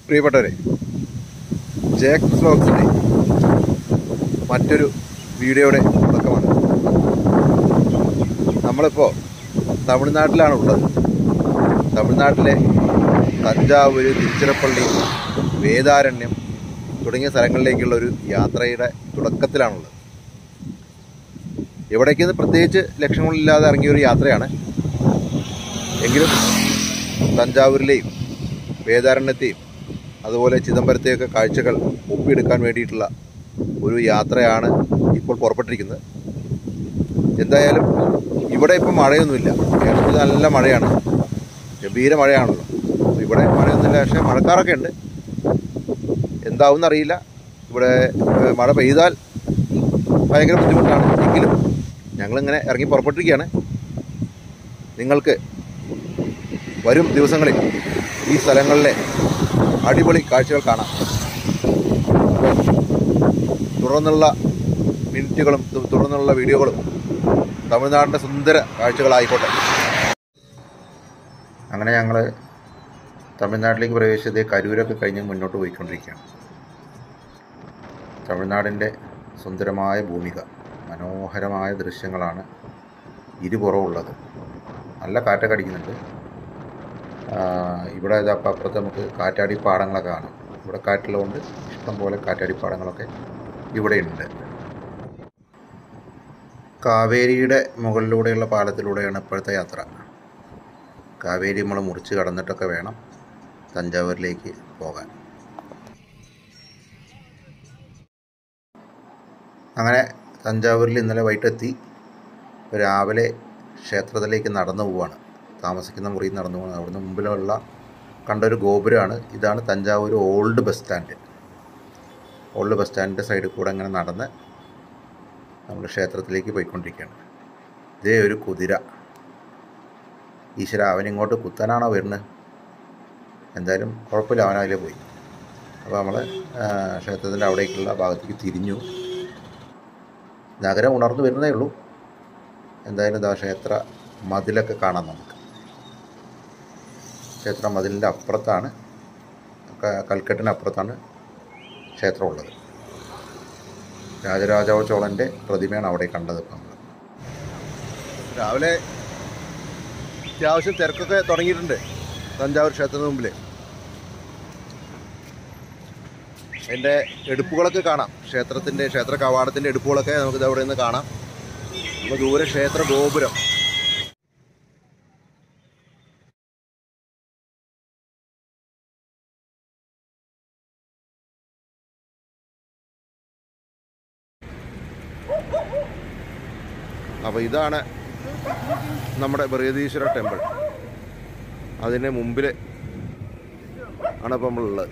പ്രിയപ്പെട്ടവരെ ജേക്ക് വ്ലോഗ്സിൻ്റെ മറ്റൊരു വീഡിയോയുടെ തുടക്കമാണ് നമ്മളിപ്പോൾ തമിഴ്നാട്ടിലാണ് ഉള്ളത് തമിഴ്നാട്ടിലെ തഞ്ചാവൂർ തിരുച്ചിറപ്പള്ളി വേദാരണ്യം തുടങ്ങിയ സ്ഥലങ്ങളിലേക്കുള്ള ഒരു യാത്രയുടെ തുടക്കത്തിലാണുള്ളത് എവിടേക്കെന്ന് പ്രത്യേകിച്ച് ലക്ഷ്യങ്ങളില്ലാതെ ഇറങ്ങിയ ഒരു യാത്രയാണ് എങ്കിലും തഞ്ചാവൂരിലെയും വേദാരണ്യത്തെയും അതുപോലെ ചിദംബരത്തെയൊക്കെ കാഴ്ചകൾ ഒപ്പിയെടുക്കാൻ വേണ്ടിയിട്ടുള്ള ഒരു യാത്രയാണ് ഇപ്പോൾ പുറപ്പെട്ടിരിക്കുന്നത് എന്തായാലും ഇവിടെ ഇപ്പം മഴയൊന്നുമില്ല കേരളത്തിൽ നല്ല മഴയാണ് ഗംഭീര മഴയാണല്ലോ അപ്പോൾ ഇവിടെ മഴയൊന്നുമില്ല പക്ഷേ മഴക്കാറൊക്കെ ഉണ്ട് എന്താവും അറിയില്ല ഇവിടെ ഏഹ്, മഴ പെയ്താൽ ഭയങ്കര ബുദ്ധിമുട്ടാണ് എങ്കിലും ഞങ്ങളിങ്ങനെ ഇറങ്ങി പുറപ്പെട്ടിരിക്കുകയാണ് നിങ്ങൾക്ക് വരും ദിവസങ്ങളിൽ ഈ സ്ഥലങ്ങളിലെ അടിപൊളി കാഴ്ചകൾ കാണാം അപ്പോൾ തുടർന്നുള്ള മിനിറ്റുകളും തു- തുടർന്നുള്ള വീഡിയോകളും തമിഴ്നാടിൻ്റെ സുന്ദര കാഴ്ചകളായിക്കോട്ടെ അങ്ങനെ ഞങ്ങൾ തമിഴ്നാട്ടിലേക്ക് പ്രവേശിച്ചത് കരൂരൊക്കെ കഴിഞ്ഞ് മുന്നോട്ട് പോയിക്കൊണ്ടിരിക്കുകയാണ് തമിഴ്നാടിൻ്റെ സുന്ദരമായ ഭൂമിക മനോഹരമായ ദൃശ്യങ്ങളാണ് ഇരുപുറമുള്ളത് നല്ല കാറ്റൊക്കെ അടിക്കുന്നുണ്ട് ആ, ഇവിടെ ഇതാ അപ്പം അപ്പുറത്ത് നമുക്ക് കാറ്റാടി പാടങ്ങളൊക്കെ കാണാം ഇവിടെ കാറ്റുള്ളതുകൊണ്ട് ഇഷ്ടം പോലെ കാറ്റാടി പാടങ്ങളൊക്കെ ഇവിടെയുണ്ട് കാവേരിയുടെ മുകളിലൂടെയുള്ള പാലത്തിലൂടെയാണ് ഇപ്പോഴത്തെ യാത്ര കാവേരി നമ്മൾ മുറിച്ച് കടന്നിട്ടൊക്കെ വേണം തഞ്ചാവൂരിലേക്ക് പോകാൻ അങ്ങനെ തഞ്ചാവൂരിൽ ഇന്നലെ വൈകിട്ടെത്തി ഇപ്പോൾ രാവിലെ ക്ഷേത്രത്തിലേക്ക് നടന്നു പോവാണ് താമസിക്കുന്ന മുറിയിൽ നടന്നു പോകണം അവിടുന്ന് മുമ്പിലുള്ള കണ്ടൊരു ഗോപുരമാണ് ഇതാണ് Thanjavur old bus stand old bus സ്റ്റാൻഡിൻ്റെ സൈഡിൽ കൂടെ അങ്ങനെ നടന്ന് നമ്മൾ ക്ഷേത്രത്തിലേക്ക് പോയിക്കൊണ്ടിരിക്കുകയാണ് ഇതേ ഒരു കുതിര ഈശ്വര അവൻ ഇങ്ങോട്ട് കുത്താനാണോ വരുന്നത് എന്തായാലും കുഴപ്പമില്ല അവൻ അതിലേ പോയി അപ്പോൾ നമ്മൾ ക്ഷേത്രത്തിൻ്റെ അവിടേക്കുള്ള ഭാഗത്തേക്ക് തിരിഞ്ഞു നഗരം ഉണർന്നു വരുന്നേ ഉള്ളൂ എന്തായാലും ഇതാ ക്ഷേത്ര മതിലൊക്കെ കാണാം നമുക്ക് ക്ഷേത്ര മതിലിൻ്റെ അപ്പുറത്താണ് ക- കൽക്കെട്ടിന് അപ്പുറത്താണ് ക്ഷേത്രം ഉള്ളത് രാജരാജാവ ചോളൻ്റെ പ്രതിമയാണ് അവിടെ കണ്ടത് ഇപ്പം നമ്മൾ രാവിലെ അത്യാവശ്യം തിരക്കൊക്കെ തുടങ്ങിയിട്ടുണ്ട് തഞ്ചാവൂർ ക്ഷേത്രത്തിന് മുമ്പിൽ അതിൻ്റെ എടുപ്പുകളൊക്കെ കാണാം ക്ഷേത്രത്തിൻ്റെ ക്ഷേത്ര കവാടത്തിൻ്റെ എടുപ്പുകളൊക്കെ നമുക്ക് അവിടെ നിന്ന് കാണാം അപ്പോൾ ദൂരെ ക്ഷേത്ര ഗോപുരം അപ്പോൾ ഇതാണ് നമ്മുടെ ബൃഹദീശ്വര ടെമ്പിൾ അതിന് മുമ്പിൽ ആണ് ഇപ്പം നമ്മളുള്ളത്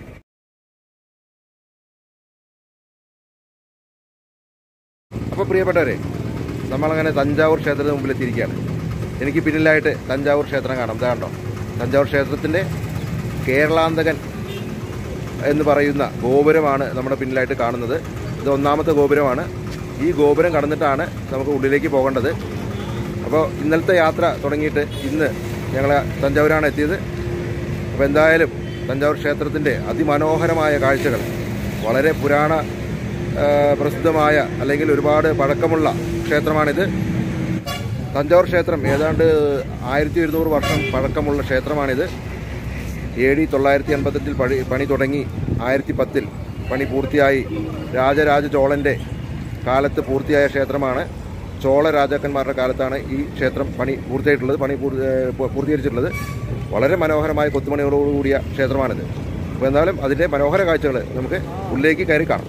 അപ്പോൾ പ്രിയപ്പെട്ടവരെ നമ്മളങ്ങനെ തഞ്ചാവൂർ ക്ഷേത്രത്തിന് മുമ്പിൽ എത്തിയിരിക്കുകയാണ് എനിക്ക് പിന്നിലായിട്ട് തഞ്ചാവൂർ ക്ഷേത്രം കാണാം ഇതാ കണ്ടോ തഞ്ചാവൂർ ക്ഷേത്രത്തിൻ്റെ കേരളാന്തകൻ എന്ന് പറയുന്ന ഗോപുരമാണ് നമ്മുടെ പിന്നിലായിട്ട് കാണുന്നത് ഇത് ഒന്നാമത്തെ ഗോപുരമാണ് ഈ ഗോപുരം കടന്നിട്ടാണ് നമുക്ക് ഉള്ളിലേക്ക് പോകേണ്ടത് അപ്പോൾ ഇന്നലത്തെ യാത്ര തുടങ്ങിയിട്ട് ഇന്ന് ഞങ്ങൾ തഞ്ചാവൂരാണ് എത്തിയത് അപ്പോൾ എന്തായാലും തഞ്ചാവൂർ ക്ഷേത്രത്തിൻ്റെ അതിമനോഹരമായ കാഴ്ചകൾ വളരെ പുരാണ ആ, പ്രസിദ്ധമായ അല്ലെങ്കിൽ ഒരുപാട് പഴക്കമുള്ള ക്ഷേത്രമാണിത് തഞ്ചാവൂർ ക്ഷേത്രം ഏതാണ്ട് ആയിരത്തി ഇരുന്നൂറ് വർഷം പഴക്കമുള്ള ക്ഷേത്രമാണിത് എ ഡി തൊള്ളായിരത്തി എൺപത്തെട്ടിൽ പണി പണി തുടങ്ങി ആയിരത്തി പത്തിൽ പണി പൂർത്തിയായി രാജരാജ ചോളൻ്റെ കാലത്ത് പൂർത്തിയായ ക്ഷേത്രമാണ് ചോള രാജാക്കന്മാരുടെ കാലത്താണ് ഈ ക്ഷേത്രം പണി പൂർത്തിയായിട്ടുള്ളത് പണി പൂർ- ഏഹ് പൂ- പൂർത്തീകരിച്ചിട്ടുള്ളത് വളരെ മനോഹരമായ കൊത്തുപണികളോടുകൂടിയ ക്ഷേത്രമാണിത് അപ്പോൾ എന്തായാലും അതിൻ്റെ മനോഹര കാഴ്ചകൾ നമുക്ക് ഉള്ളിലേക്ക് കയറി കാണാം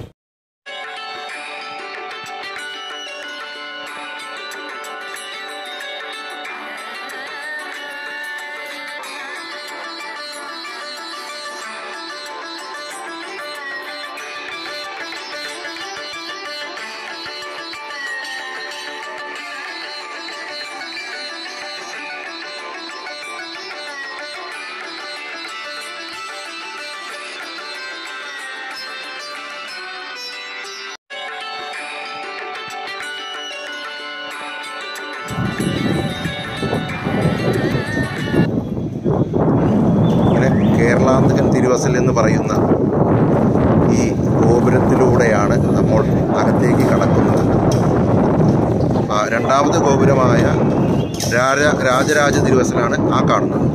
കേരളാന്തകൻ തിരുവസൽ എന്ന് പറയുന്ന ഈ ഗോപുരത്തിലൂടെയാണ് നമ്മൾ അകത്തേക്ക് കടക്കുന്നത് ആ, രണ്ടാമത്തെ ഗോപുരമായ രാജ രാജരാജ തിരുവസലാണ് ആ കാണുന്നത്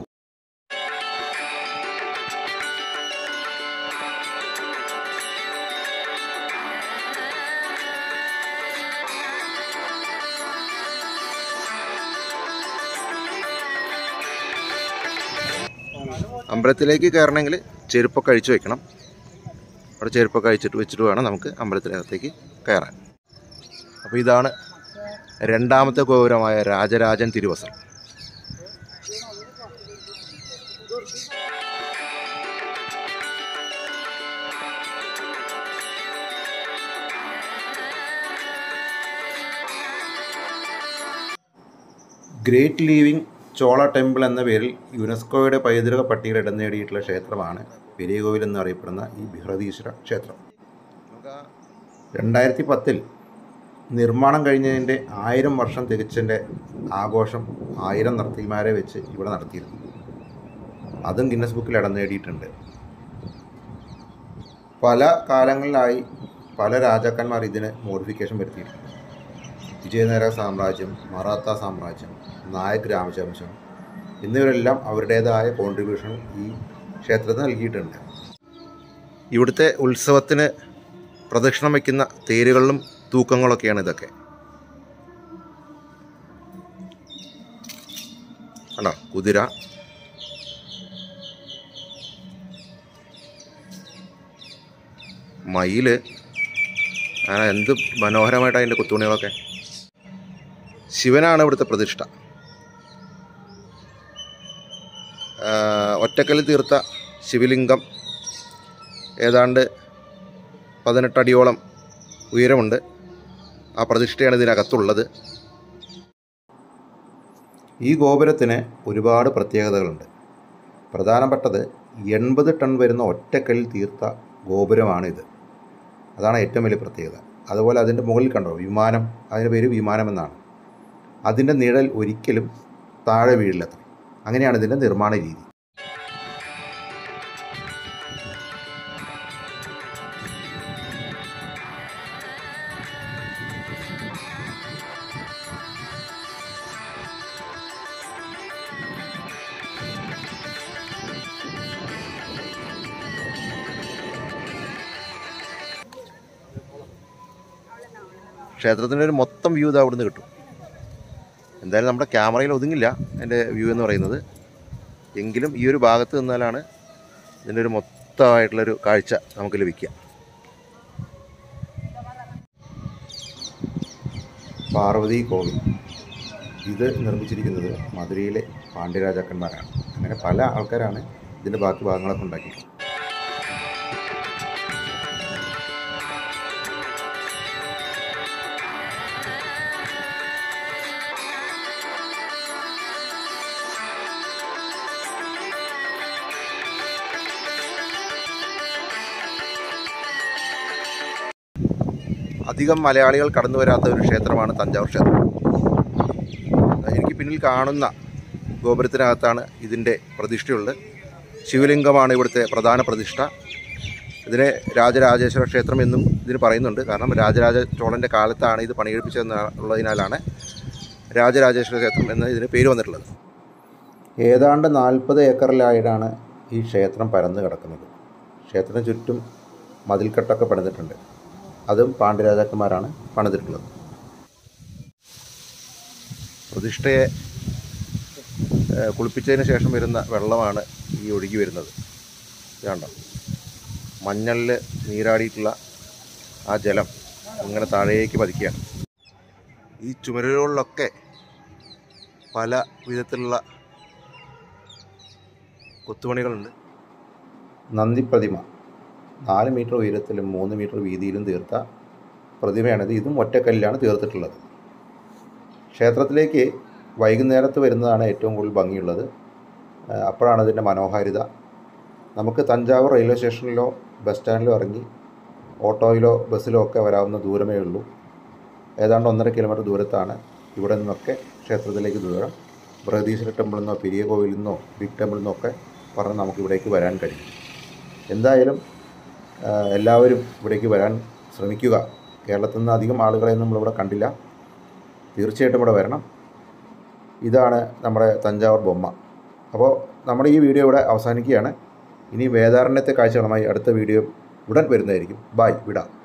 അമ്പലത്തിലേക്ക് കയറണമെങ്കിൽ ചെരുപ്പൊക്കെ അഴിച്ചു വെക്കണം അവിടെ ചെരുപ്പൊക്കെ അഴിച്ചിട്ട് വെച്ചിട്ട് വേണം നമുക്ക് അമ്പലത്തിനകത്തേക്ക് കയറാൻ അപ്പോൾ ഇതാണ് രണ്ടാമത്തെ ഗോപുരമായ Rajarajan Thiruvasal great living Chola temple എന്ന പേരിൽ യുനെസ്കോയുടെ പൈതൃക പട്ടികയിൽ ഇടം നേടിയിട്ടുള്ള ക്ഷേത്രമാണ് പെരിയ കോവിൽ എന്നറിയപ്പെടുന്ന ഈ ബൃഹദീശ്വര ക്ഷേത്രം രണ്ടായിരത്തി പത്തിൽ നിർമ്മാണം കഴിഞ്ഞതിൻ്റെ ആയിരം വർഷം തികച്ചതിൻ്റെ ആഘോഷം ആയിരം നർത്തകിമാരെ വെച്ച് ഇവിടെ നടത്തിയിരുന്നു അതും ഗിന്നസ് ബുക്കിൽ ഇടം നേടിയിട്ടുണ്ട് പല കാലങ്ങളിലായി പല രാജാക്കന്മാർ ഇതിന് മോഡിഫിക്കേഷൻ വരുത്തിയിട്ടുണ്ട് വിജയനഗര സാമ്രാജ്യം മറാത്ത സാമ്രാജ്യം നായക് രാമചംശം എന്നിവരെല്ലാം അവരുടേതായ കോൺട്രിബ്യൂഷൻ ഈ ക്ഷേത്രത്തിന് നൽകിയിട്ടുണ്ട് ഇവിടുത്തെ ഉത്സവത്തിന് പ്രദക്ഷിണം വയ്ക്കുന്ന തേരുകളിലും തൂക്കങ്ങളൊക്കെയാണ് ഇതൊക്കെ കണ്ടോ കുതിര മയില് അങ്ങനെ എന്ത് മനോഹരമായിട്ട് അതിൻ്റെ കൊത്തുപണികളൊക്കെ ശിവനാണ് ഇവിടുത്തെ പ്രതിഷ്ഠ ആ, ഒറ്റക്കല്ലിൽ തീർത്ത ശിവലിംഗം ഏതാണ്ട് പതിനെട്ടടിയോളം ഉയരമുണ്ട് ആ പ്രതിഷ്ഠയാണ് ഇതിനകത്തുള്ളത് ഈ ഗോപുരത്തിന് ഒരുപാട് പ്രത്യേകതകളുണ്ട് പ്രധാനപ്പെട്ടത് എൺപത് ടൺ വരുന്ന ഒറ്റക്കല്ലിൽ തീർത്ത ഗോപുരമാണിത് അതാണ് ഏറ്റവും വലിയ പ്രത്യേകത അതുപോലെ അതിൻ്റെ മുകളിൽ കണ്ടോ വിമാനം അതിൻ്റെ പേര് വിമാനം എന്നാണ് അതിൻ്റെ നിഴൽ ഒരിക്കലും താഴെ വീഴില്ലത്ര അങ്ങനെയാണ് ഇതിൻ്റെ നിർമ്മാണ രീതി ക്ഷേത്രത്തിൻ്റെ ഒരു മൊത്തം വ്യൂ ഇത് അവിടുന്ന് കിട്ടും എന്തായാലും നമ്മുടെ ക്യാമറയിൽ ഒതുങ്ങില്ല എൻ്റെ വ്യൂ എന്ന് പറയുന്നത് എങ്കിലും ഈ ഒരു ഭാഗത്ത് നിന്നാലാണ് ഇതിൻ്റെ ഒരു മൊത്തമായിട്ടുള്ളൊരു കാഴ്ച നമുക്ക് ലഭിക്കുക പാർവതി കോവിൽ ഇത് നിർമ്മിച്ചിരിക്കുന്നത് മധുരയിലെ പാണ്ഡ്യരാജാക്കന്മാരാണ് അങ്ങനെ പല ആൾക്കാരാണ് ഇതിൻ്റെ ബാക്കി ഭാഗങ്ങളൊക്കെ ഉണ്ടാക്കിയിട്ടുള്ളത് അധികം മലയാളികൾ കടന്നു വരാത്ത ഒരു ക്ഷേത്രമാണ് തഞ്ചാവൂർ ക്ഷേത്രം എനിക്ക് പിന്നിൽ കാണുന്ന ഗോപുരത്തിനകത്താണ് ഇതിൻ്റെ പ്രതിഷ്ഠയുള്ളത് ശിവലിംഗമാണ് ഇവിടുത്തെ പ്രധാന പ്രതിഷ്ഠ ഇതിനെ രാജരാജേശ്വര ക്ഷേത്രം എന്നും ഇതിന് പറയുന്നുണ്ട് കാരണം രാജരാജ ചോളൻ്റെ കാലത്താണ് ഇത് പണിയെടുപ്പിച്ചതെന്നുള്ളതിനാലാണ് രാജരാജേശ്വര ക്ഷേത്രം എന്ന് ഇതിന് പേര് വന്നിട്ടുള്ളത് ഏതാണ്ട് നാൽപ്പത് ഏക്കറിലായിട്ടാണ് ഈ ക്ഷേത്രം പരന്നു കിടക്കുന്നത് ക്ഷേത്രത്തിന് ചുറ്റും മതിൽക്കെട്ടൊക്കെ പണിതിട്ടുണ്ട് അതും പാണ്ഡ്യരാജാക്കന്മാരാണ് പണിതിട്ടുള്ളത് പ്രതിഷ്ഠയെ ഏഹ്, കുളിപ്പിച്ചതിന് ശേഷം വരുന്ന വെള്ളമാണ് ഈ ഒഴുകി വരുന്നത് ഇത് കണ്ടോ മഞ്ഞളിൽ നീരാടിയിട്ടുള്ള ആ ജലം ഇങ്ങനെ താഴേക്ക് പതിക്കുകയാണ് ഈ ചുമരുകളിലൊക്കെ പല വിധത്തിലുള്ള കൊത്തുപണികളുണ്ട് നന്ദി പ്രതിമ നാല് മീറ്റർ ഉയരത്തിലും മൂന്ന് മീറ്റർ വീതിയിലും തീർത്ത പ്രതിമയാണിത് ഇതും ഒറ്റക്കല്ലിലാണ് തീർത്തിട്ടുള്ളത് ക്ഷേത്രത്തിലേക്ക് വൈകുന്നേരത്ത് വരുന്നതാണ് ഏറ്റവും കൂടുതൽ ഭംഗിയുള്ളത് ആ, അപ്പോഴാണ് ഇതിൻ്റെ മനോഹാരിത നമുക്ക് തഞ്ചാവൂർ റെയിൽവേ സ്റ്റേഷനിലോ ബസ് സ്റ്റാൻഡിലോ ഇറങ്ങി ഓട്ടോയിലോ ബസ്സിലോ ഒക്കെ വരാവുന്ന ദൂരമേ ഉള്ളൂ ഏതാണ്ട് ഒന്നര കിലോമീറ്റർ ദൂരത്താണ് ഇവിടെ നിന്നൊക്കെ ക്ഷേത്രത്തിലേക്ക് ദൂരം ബൃഹദീശ്വര ടെമ്പിളിൽ നിന്നോ പെരിയ കോവിലിൽ നിന്നോ ബിഗ് ടെമ്പിളിൽ നിന്നോ ഒക്കെ പറഞ്ഞ് നമുക്ക് ഇവിടേക്ക് വരാൻ കഴിയും എന്തായാലും ആ, എല്ലാവരും ഇവിടേക്ക് വരാൻ ശ്രമിക്കുക കേരളത്തിൽ നിന്ന് അധികം ആളുകളെ നമ്മളിവിടെ കണ്ടില്ല തീർച്ചയായിട്ടും ഇവിടെ വരണം ഇതാണ് നമ്മുടെ തഞ്ചാവൂർ ബൊമ്മ അപ്പോൾ നമ്മുടെ ഈ വീഡിയോ ഇവിടെ അവസാനിക്കുകയാണ് ഇനി വേദാരണ്യത്തെ കാഴ്ചകളുമായി അടുത്ത വീഡിയോ ഉടൻ വരുന്നതായിരിക്കും ബായ് വിടാം